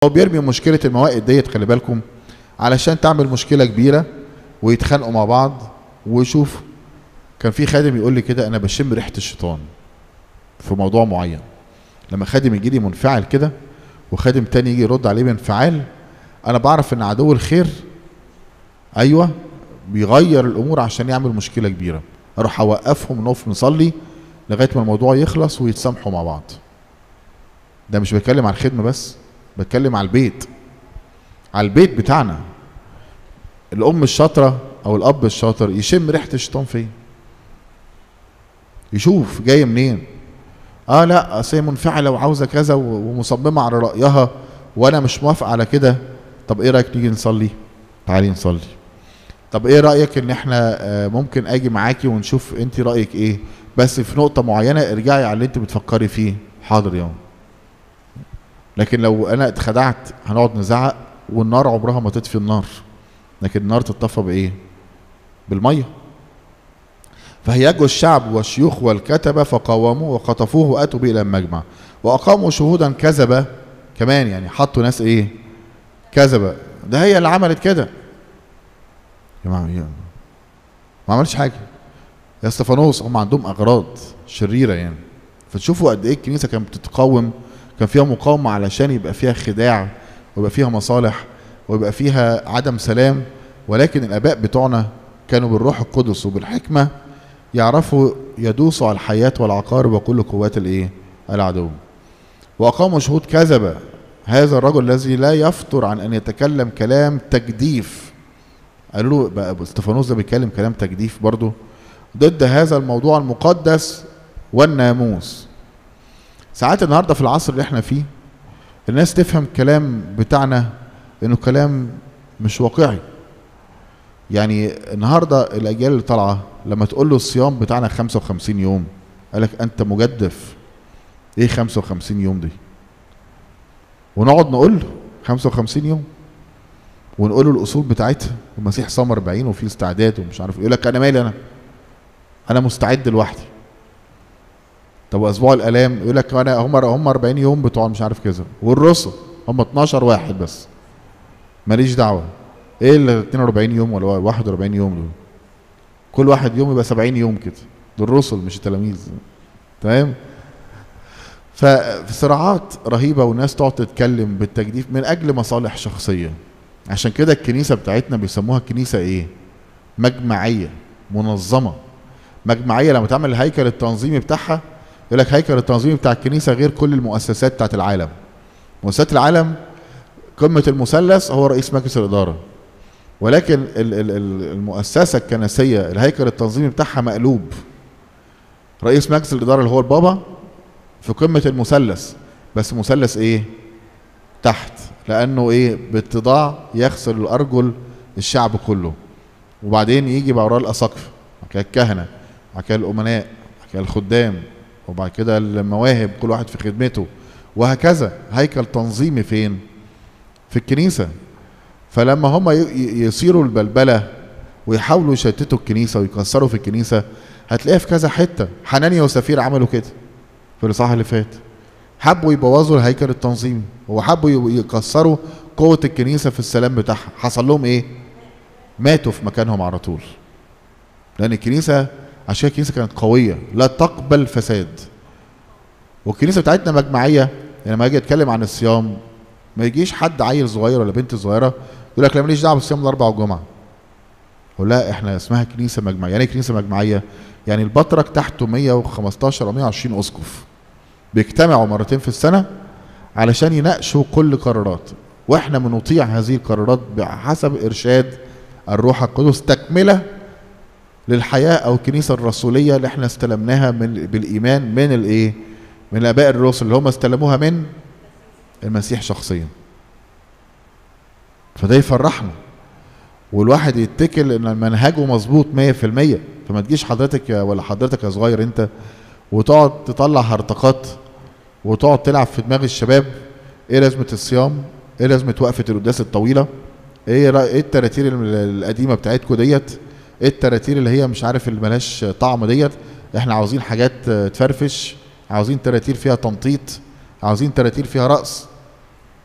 هو بيرمي مشكله الموائد ديت خلي بالكم علشان تعمل مشكله كبيره ويتخانقوا مع بعض ويشوف كان في خادم يقول لي كده انا بشم ريحه الشيطان في موضوع معين لما خادم يجي لي منفعل كده وخادم تاني يجي يرد عليه بانفعال انا بعرف ان عدو الخير ايوه بيغير الامور عشان يعمل مشكله كبيره اروح اوقفهم نقف نصلي لغايه ما الموضوع يخلص ويتسامحوا مع بعض ده مش بتكلم على الخدمه بس بتكلم على البيت على البيت بتاعنا الام الشاطره او الاب الشاطر يشم ريحه الشيطان فين يشوف جايه منين اه لا اصل هي منفعله وعاوزه كذا ومصممه على رايها وانا مش موافق على كده طب ايه رايك نيجي نصلي تعالي نصلي طب ايه رايك ان احنا آه ممكن اجي معاكي ونشوف انت رايك ايه بس في نقطه معينه ارجعي على اللي انت بتفكري فيه حاضر يوم لكن لو انا اتخدعت هنقعد نزعق والنار عمرها ما تطفي النار لكن النار تطفى بايه بالميه فهيجوا الشعب والشيوخ والكتبة فقاوموه وخطفوه واتوا به الى المجمع واقاموا شهودا كذبة كمان يعني حطوا ناس ايه كذبة ده هي اللي عملت كده يا جماعه هي ما عملتش حاجه يا استفانوس هم عندهم اغراض شريره يعني فتشوفوا قد ايه الكنيسه كانت بتتقاوم كان فيها مقاومه علشان يبقى فيها خداع ويبقى فيها مصالح ويبقى فيها عدم سلام ولكن الاباء بتوعنا كانوا بالروح القدس وبالحكمه يعرفوا يدوسوا على الحياه والعقارب وكل قوات الايه العدو واقاموا شهود كذبه هذا الرجل الذي لا يفتر عن ان يتكلم كلام تجديف قالوا له بقى استفانوس ده بيتكلم كلام تجديف برضه ضد هذا الموضوع المقدس والناموس ساعات النهارده في العصر اللي احنا فيه الناس تفهم الكلام بتاعنا انه كلام مش واقعي يعني النهارده الاجيال اللي طالعه لما تقول له الصيام بتاعنا 55 يوم قال لك انت مجدف ايه 55 يوم دي ونقعد نقول له 55 يوم ونقول له الاصول بتاعتها المسيح صام 40 وفي استعداد ومش عارف يقول لك انا مالي انا انا مستعد لوحدي طب واسبوع الالام يقول لك انا هم هم 40 يوم بتوع مش عارف كذا والرسل هم 12 واحد بس ماليش دعوه ايه ال 42 يوم ولا 41 يوم دول كل واحد يوم يبقى 70 يوم كده دول الرسل مش التلاميذ تمام ففي صراعات رهيبه والناس تقعد تتكلم بالتجديف من اجل مصالح شخصيه عشان كده الكنيسه بتاعتنا بيسموها كنيسه ايه مجمعيه منظمه مجمعيه لما تعمل الهيكل التنظيمي بتاعها يقول لك هيكل التنظيمي بتاع الكنيسه غير كل المؤسسات بتاعت العالم مؤسسات العالم قمه المثلث هو رئيس مجلس الاداره ولكن ال- ال- ال- المؤسسه الكنسيه الهيكل التنظيمي بتاعها مقلوب رئيس مجلس الاداره اللي هو البابا في قمه المثلث بس مثلث ايه تحت لانه ايه باتضاع يغسل الارجل الشعب كله وبعدين يجي بقى وراه الاساقفه بعد كده الكهنه بعد كده الامناء بعد كده الخدام وبعد كده المواهب كل واحد في خدمته وهكذا هيكل تنظيمي فين في الكنيسه فلما هم ي- ي- يصيروا البلبله ويحاولوا يشتتوا الكنيسه ويكسروا في الكنيسه هتلاقيها في كذا حته حنانيا وسفير عملوا كده في الاصحاح اللي فات حبوا يبوظوا الهيكل التنظيمي وحبوا ي- يكسروا قوه الكنيسه في السلام بتاعها حصل لهم ايه ماتوا في مكانهم على طول لان الكنيسه عشان الكنيسه كانت قويه لا تقبل فساد والكنيسه بتاعتنا مجمعيه يعني لما اجي اتكلم عن الصيام ما يجيش حد عيل صغير ولا بنت صغيره يقول لك لا ماليش دعوه بالصيام الاربع والجمعه اقول لا احنا اسمها كنيسه مجمعيه يعني ايه كنيسه مجمعيه يعني البطرك تحته 115 او 120 اسقف بيجتمعوا مرتين في السنه علشان يناقشوا كل قرارات واحنا بنطيع هذه القرارات بحسب ارشاد الروح القدس تكمله للحياه او الكنيسه الرسوليه اللي احنا استلمناها من بالايمان من الايه؟ من الاباء الرسل اللي هم استلموها من المسيح شخصيا. فده يفرحنا والواحد يتكل ان منهجه مظبوط 100% فما تجيش حضرتك يا- ولا حضرتك يا صغير انت وتقعد تطلع هرطقات وتقعد تلعب في دماغ الشباب ايه لازمه الصيام؟ ايه لازمه وقفه القداس الطويله؟ ايه رأ- ايه التراتير ال- القديمه بتاعتكم ديت؟ ايه التراتير اللي هي مش عارف اللي ملهاش طعم ديت؟ احنا عاوزين حاجات آه، تفرفش، عاوزين تراتير فيها تنطيط، عاوزين تراتير فيها رقص،